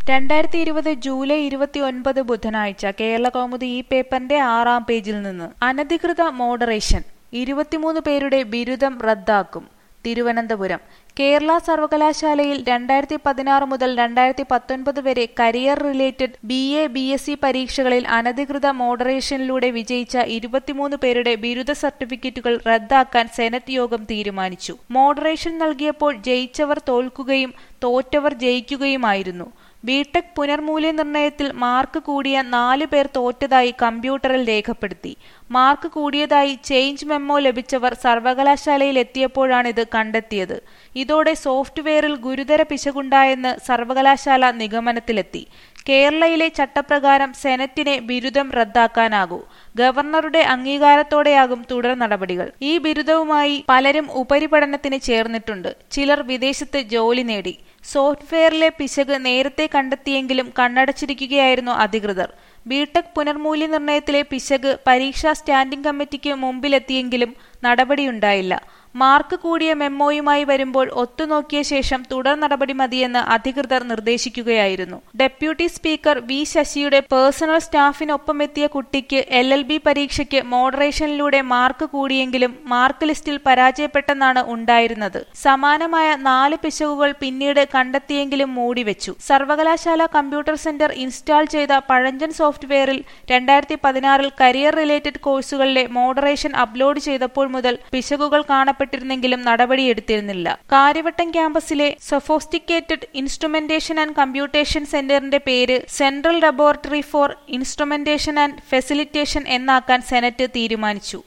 രണ്ടായിരത്തി ഇരുപത് ജൂലൈ ഇരുപത്തി ഒൻപത് ബുധനാഴ്ച കേരള കൗമുദി ഈ പേപ്പറിന്റെ ആറാം പേജിൽ നിന്ന് അനധികൃത മോഡറേഷൻ ഇരുപത്തിമൂന്ന് പേരുടെ ബിരുദം റദ്ദാക്കും തിരുവനന്തപുരം കേരള സർവകലാശാലയിൽ രണ്ടായിരത്തി പതിനാറ് മുതൽ രണ്ടായിരത്തി പത്തൊൻപത് വരെ career related B A B S C പരീക്ഷകളിൽ അനധികൃത മോഡറേഷനിലൂടെ വിജയിച്ച ഇരുപത്തിമൂന്ന് പേരുടെ ബിരുദ സർട്ടിഫിക്കറ്റുകൾ റദ്ദാക്കാൻ സെനറ്റ് യോഗം തീരുമാനിച്ചു മോഡറേഷൻ നൽകിയപ്പോൾ ജയിച്ചവർ തോൽക്കുകയും തോറ്റവർ ജയിക്കുകയുമായിരുന്നു ബിടെക് പുനർമൂല്യനിർണ്ണയത്തിൽ മാർക്ക് കൂടിയ നാല് പേർ തോറ്റതായി കമ്പ്യൂട്ടറിൽ രേഖപ്പെടുത്തി മാർക്ക് കൂടിയതായി ചേഞ്ച് മെമ്മോ ലഭിച്ചവർ സർവകലാശാലയിൽ എത്തിയപ്പോഴാണിത് കണ്ടെത്തിയത് ഇതോടെ സോഫ്റ്റ്വെയറിൽ ഗുരുതര പിശകുണ്ടായെന്ന് സർവകലാശാല നിഗമനത്തിലെത്തി കേരളയിലെ ചട്ടപ്രകാരം സെനറ്റിനെ ബിരുദം റദ്ദാക്കാനാകൂ ഗവർണറുടെ അംഗീകാരത്തോടെയാകും തുടർ നടപടികൾ ഈ ബിരുദവുമായി പലരും ഉപരിപഠനത്തിന് ചേർന്നിട്ടുണ്ട് ചിലർ വിദേശത്ത് ജോലി നേടി സോഫ്റ്റ്വെയറിലെ പിശക് നേരത്തെ കണ്ടെത്തിയെങ്കിലും കണ്ണടച്ചിരിക്കുകയായിരുന്നു അധികൃതർ ബിടെക് പുനർമൂല്യനിർണ്ണയത്തിലെ പിശക് പരീക്ഷാ സ്റ്റാൻഡിംഗ് കമ്മിറ്റിക്ക് മുമ്പിലെത്തിയെങ്കിലും നടപടിയുണ്ടായില്ല മാർക്ക് കൂടിയ മെമ്മോയുമായി വരുമ്പോൾ ഒത്തുനോക്കിയ ശേഷം തുടർ നടപടി മതിയെന്ന് അധികൃതർ നിർദ്ദേശിക്കുകയായിരുന്നു ഡെപ്യൂട്ടി സ്പീക്കർ വി ശശിയുടെ പേഴ്സണൽ സ്റ്റാഫിനൊപ്പമെത്തിയ കുട്ടിക്ക് എൽ എൽ ബി പരീക്ഷയ്ക്ക് മോഡറേഷനിലൂടെ മാർക്ക് കൂടിയെങ്കിലും മാർക്ക് ലിസ്റ്റിൽ പരാജയപ്പെട്ടെന്നാണ് ഉണ്ടായിരുന്നത് സമാനമായ നാല് പിശകുകൾ പിന്നീട് കണ്ടെത്തിയെങ്കിലും മൂടിവെച്ചു സർവകലാശാല കമ്പ്യൂട്ടർ സെന്റർ ഇൻസ്റ്റാൾ ചെയ്ത പഴഞ്ചൻ സോഫ്റ്റ്വെയറിൽ രണ്ടായിരത്തി പതിനാറിൽ കരിയർ റിലേറ്റഡ് കോഴ്സുകളിലെ മോഡറേഷൻ അപ്ലോഡ് ചെയ്തപ്പോൾ മുതൽ പിശകുകൾ കാണപ്പെട്ടിരുന്നെങ്കിലും നടപടിയെടുത്തിരുന്നില്ല കാര്യവട്ടം ക്യാമ്പസിലെ സൊഫോസ്റ്റിക്കേറ്റഡ് ഇൻസ്ട്രുമെന്റേഷൻ ആൻഡ് കമ്പ്യൂട്ടേഷൻ സെന്ററിന്റെ പേര് central laboratory for instrumentation and facilitation എന്നാക്കാൻ സെനറ്റ് തീരുമാനിച്ചു